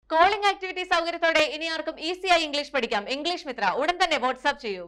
calling activity സൗകര്യത്തോടെ ഇനി ആർക്കും ഈസിയായി ഇംഗ്ലീഷ് പഠിക്കാം ഇംഗ്ലീഷ് മിത്ര ഉടൻ തന്നെ വാട്സ്ആപ്പ് ചെയ്യൂ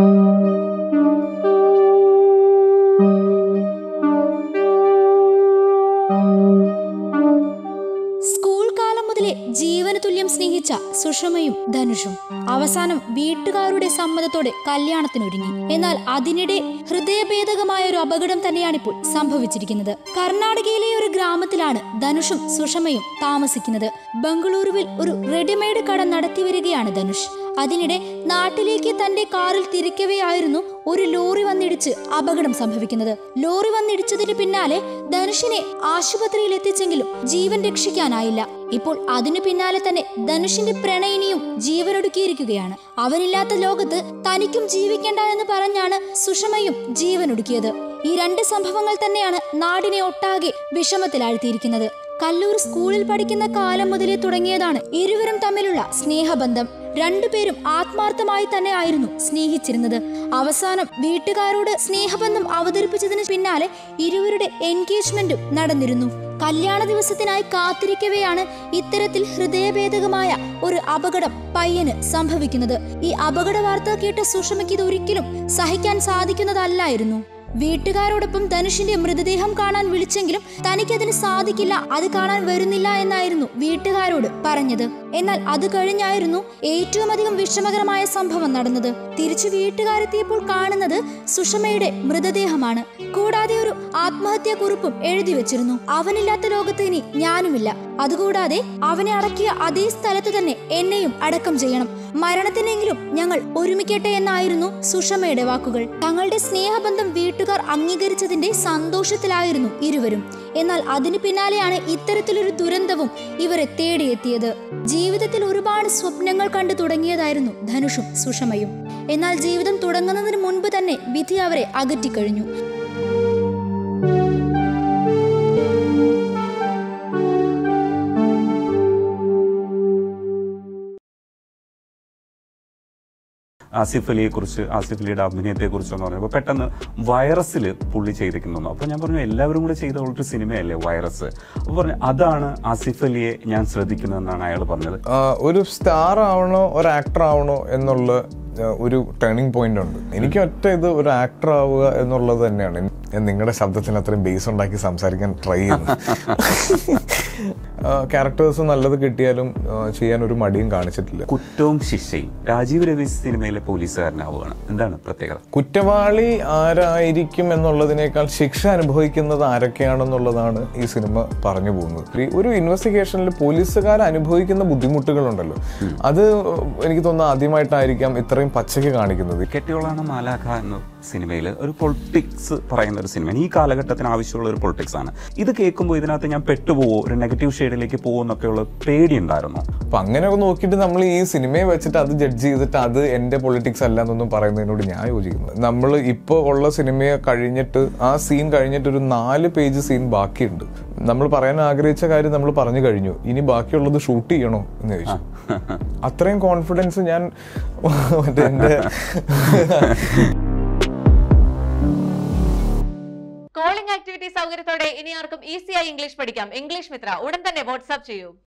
സ്കൂൾ കാലം മുതലേ ജീവന തുല്യം സ്നേഹിച്ച സുഷമയും ധനുഷും അവസാനം വീട്ടുകാരുടെ സമ്മതത്തോടെ കല്യാണത്തിനൊരുങ്ങി എന്നാൽ അതിനിടെ ഹൃദയഭേദകമായ ഒരു അപകടം തന്നെയാണിപ്പോൾ സംഭവിച്ചിരിക്കുന്നത് കർണാടകയിലെ ഒരു ഗ്രാമത്തിലാണ് ധനുഷും സുഷമയും താമസിക്കുന്നത് ബംഗളൂരുവിൽ ഒരു റെഡിമെയ്ഡ് കട നടത്തി വരികയാണ് ധനുഷ് അതിനിടെ നാട്ടിലേക്ക് തന്റെ കാറിൽ തിരിക്കവെയായിരുന്നു ഒരു ലോറി വന്നിടിച്ച് അപകടം സംഭവിക്കുന്നത് ലോറി വന്നിടിച്ചതിന് പിന്നാലെ ധനുഷിനെ ആശുപത്രിയിൽ എത്തിച്ചെങ്കിലും ജീവൻ രക്ഷിക്കാനായില്ല ഇപ്പോൾ അതിനു പിന്നാലെ തന്നെ ധനുഷിന്റെ പ്രണയിനിയും ജീവനൊടുക്കിയിരിക്കുകയാണ് അവനില്ലാത്ത ലോകത്ത് തനിക്കും ജീവിക്കേണ്ട എന്ന് പറഞ്ഞാണ് സുഷമയും ജീവനൊടുക്കിയത് ഈ രണ്ട് സംഭവങ്ങൾ തന്നെയാണ് നാടിനെ ഒട്ടാകെ വിഷമത്തിലാഴ്ത്തിയിരിക്കുന്നത് കല്ലൂർ സ്കൂളിൽ പഠിക്കുന്ന കാലം മുതലേ തുടങ്ങിയതാണ് ഇരുവരും തമ്മിലുള്ള സ്നേഹബന്ധം രണ്ടുപേരും ആത്മാർത്ഥമായി തന്നെ ആയിരുന്നു സ്നേഹിച്ചിരുന്നത് അവസാനം വീട്ടുകാരോട് സ്നേഹബന്ധം അവതരിപ്പിച്ചതിന് പിന്നാലെ ഇരുവരുടെ എൻഗേജ്മെന്റും നടന്നിരുന്നു കല്യാണ ദിവസത്തിനായി കാത്തിരിക്കവെയാണ് ഇത്തരത്തിൽ ഹൃദയഭേദകമായ ഒരു അപകടം പയ്യന് സംഭവിക്കുന്നത് ഈ അപകട വാർത്ത കേട്ട സുഷമയ്ക്ക് ഇത് ഒരിക്കലും സഹിക്കാൻ സാധിക്കുന്നതല്ലായിരുന്നു വീട്ടുകാരോടൊപ്പം ധനുഷിന്റെ മൃതദേഹം കാണാൻ വിളിച്ചെങ്കിലും തനിക്കതിന് സാധിക്കില്ല അത് കാണാൻ വരുന്നില്ല എന്നായിരുന്നു വീട്ടുകാരോട് പറഞ്ഞത് എന്നാൽ അത് കഴിഞ്ഞായിരുന്നു ഏറ്റവും അധികം വിഷമകരമായ സംഭവം നടന്നത് തിരിച്ചു വീട്ടുകാരെത്തിയപ്പോൾ കാണുന്നത് സുഷമയുടെ മൃതദേഹമാണ് കൂടാതെ ഒരു ആത്മഹത്യാ കുറിപ്പും എഴുതി വെച്ചിരുന്നു അവനില്ലാത്ത ലോകത്ത് ഇനി ഞാനുമില്ല അതുകൂടാതെ അവനെ അടക്കിയ അതേ സ്ഥലത്ത് തന്നെ എന്നെയും അടക്കം ചെയ്യണം മരണത്തിനെങ്കിലും ഞങ്ങൾ ഒരുമിക്കട്ടെ എന്നായിരുന്നു സുഷമയുടെ വാക്കുകൾ തങ്ങളുടെ സ്നേഹബന്ധം വീട്ടുകാർ അംഗീകരിച്ചതിന്റെ സന്തോഷത്തിലായിരുന്നു ഇരുവരും എന്നാൽ അതിനു പിന്നാലെയാണ് ഇത്തരത്തിലൊരു ദുരന്തവും ഇവരെ തേടിയെത്തിയത് ജീവിതത്തിൽ ഒരുപാട് സ്വപ്നങ്ങൾ കണ്ടു തുടങ്ങിയതായിരുന്നു ധനുഷും സുഷമയും എന്നാൽ ജീവിതം തുടങ്ങുന്നതിന് മുൻപ് തന്നെ വിധി അവരെ അകറ്റിക്കഴിഞ്ഞു ആസിഫ് അലിയെ കുറിച്ച് ആസിഫ് അലിയുടെ അഭിനയത്തെ കുറിച്ചെന്ന് പറഞ്ഞപ്പോൾ പെട്ടെന്ന് വൈറസിൽ പുള്ളി ചെയ്തിരിക്കുന്നു അപ്പോൾ ഞാൻ പറഞ്ഞു എല്ലാവരും കൂടെ ചെയ്ത ഒരു സിനിമയല്ലേ വൈറസ് അപ്പോൾ പറഞ്ഞു അതാണ് ആസിഫ് അലിയെ ഞാൻ ശ്രദ്ധിക്കുന്നതെന്നാണ് അയാൾ പറഞ്ഞത് ആ, ഒരു സ്റ്റാർ ആവണോ ഒരു ആക്ടർ ആവണോ എന്നുള്ള ആ, ഒരു ടേണിംഗ് പോയിന്റ് ഉണ്ട് എനിക്ക് ഒറ്റ ഇത് ഒരു ആക്ടർ ആവുക എന്നുള്ളത് തന്നെയാണ് ഞാൻ നിങ്ങളുടെ ശബ്ദത്തിന് അത്രയും ബേസ് ഉണ്ടാക്കി സംസാരിക്കാൻ ട്രൈ ചെയ്യുന്നു ക്യാരക്ടേഴ്സ് നല്ലത് കിട്ടിയാലും ആ, ചെയ്യാൻ ഒരു മടിയും കാണിച്ചിട്ടില്ല കുറ്റവും ശിക്ഷയും രാജീവ് രവി സിനിമയിലെ പോലീസുകാരനാവുകയാണ് എന്താണ് പ്രത്യേകത കുറ്റവാളി ആരായിരിക്കും എന്നുള്ളതിനേക്കാൾ ശിക്ഷ അനുഭവിക്കുന്നത് ആരൊക്കെയാണെന്നുള്ളതാണ് ഈ സിനിമ പറഞ്ഞു പോകുന്നത് ഈ ഒരു ഇൻവെസ്റ്റിഗേഷനിൽ പോലീസുകാർ അനുഭവിക്കുന്ന ബുദ്ധിമുട്ടുകളുണ്ടല്ലോ അത് എനിക്ക് തോന്നുന്നു ആദ്യമായിട്ടായിരിക്കാം ഇത്രയും പച്ചയ്ക്ക് കാണിക്കുന്നത് കെട്ടിയോളാണ് മാലാഖ എന്ന സിനിമയിൽ ഒരു പൊളിറ്റിക്സ് പറയുന്ന ഒരു സിനിമയാണ് ഈ കാലഘട്ടത്തിന് ആവശ്യമുള്ള ഒരു പൊളിറ്റിക്സ് ആണ് ഇത് കേൾക്കുമ്പോൾ ഇതിനകത്ത് ഞാൻ പെട്ടുപോകുമോ ഒരു നെഗറ്റീവ് ഷെയ്ഡിലേക്ക് പോകുമോ എന്നൊക്കെയുള്ള പേടിയുണ്ടായിരുന്നു അപ്പൊ അങ്ങനെയൊക്കെ നോക്കിയിട്ട് നമ്മൾ ഈ സിനിമയെ വെച്ചിട്ട് അത് ജഡ്ജ് ചെയ്തിട്ട് അത് എന്റെ പൊളിറ്റിക്സ് അല്ല എന്നൊന്നും പറയുന്നതിനോട് ഞാൻ യോജിക്കുന്നു നമ്മൾ ഇപ്പോൾ ഉള്ള സിനിമയെ കഴിഞ്ഞിട്ട് ആ സീൻ കഴിഞ്ഞിട്ട് ഒരു നാല് പേജ് സീൻ ബാക്കിയുണ്ട് നമ്മൾ പറയാൻ ആഗ്രഹിച്ച കാര്യം നമ്മൾ പറഞ്ഞു കഴിഞ്ഞു ഇനി ബാക്കിയുള്ളത് ഷൂട്ട് ചെയ്യണോ എന്ന് ചോദിച്ചു അത്രയും കോൺഫിഡൻസ് ഞാൻ മറ്റേ എൻ്റെ കോളിംഗ് ആക്ടിവിറ്റി സൗകര്യത്തോടെ ഇനി ആർക്കും ഈസിയായി ഇംഗ്ലീഷ് പഠിക്കാം ഇംഗ്ലീഷ് മിത്ര ഉടൻ തന്നെ വാട്സ്ആപ്പ് ചെയ്യൂ